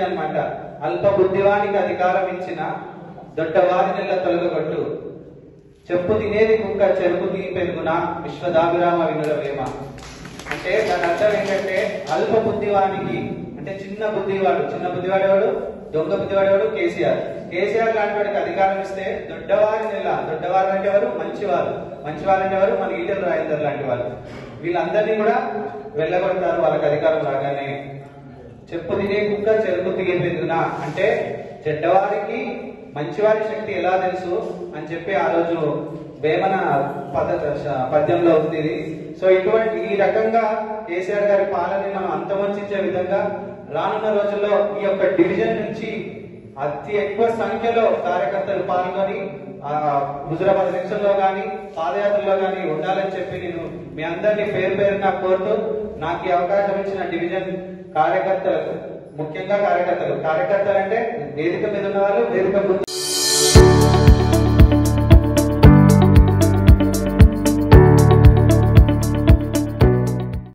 అన్నమాట అల్ప బుద్ధివానికి అధికారం ఇచ్చిన దొడ్డవారి నెల తొలగొట్టు చెప్పు తినేది కుక్క చెరుపు తిని పెరుగున విశ్వదాభిరామ వినుల వేమ అంటే దాని అర్థం ఏంటంటే అల్ప బుద్ధివానికి అంటే చిన్న బుద్ధివాడు చిన్న బుద్ధివాడు ఎవడు దొంగ బుద్ధివాడు ఎవడు కేసీఆర్ కేసీఆర్ లాంటి వాడికి అధికారం ఇస్తే దొడ్డవారి నెల దొడ్డవారు అంటే ఎవరు మంచివారు మంచివారు అంటే ఎవరు మన ఈటల రాజేందర్ లాంటి వాళ్ళు వీళ్ళందరినీ కూడా వెళ్ళగొడతారు వాళ్ళకి అధికారం రాగానే చెప్పు తినే కుక్క చెరుకు తిరిగినా అంటే చెడ్డవారికి మంచివారి శక్తి ఎలా తెలుసు అని చెప్పి ఆ రోజు వేమన పద పద్యంలో ఉంది ఇది. సో ఇటువంటి ఈ రకంగా కేసీఆర్ గారి పాలనని మనం అంతమొంచే విధంగా రానున్న రోజుల్లో ఈ యొక్క డివిజన్ నుంచి అతి ఎక్కువ సంఖ్యలో కార్యకర్తలు పాల్గొని ఆ హుజురాబాద్ సెక్షన్ లో కానీ పాదయాత్రలో కానీ ఉండాలని చెప్పి నేను మీ అందరినీ పేరు పేరున కోరుతూ నాకు ఈ అవకాశం ఇచ్చిన డివిజన్ కార్యకర్తలకు ముఖ్యంగా కార్యకర్తలు కార్యకర్తలు అంటే వేదిక మీద ఉన్న వాళ్ళు వేదిక ముందు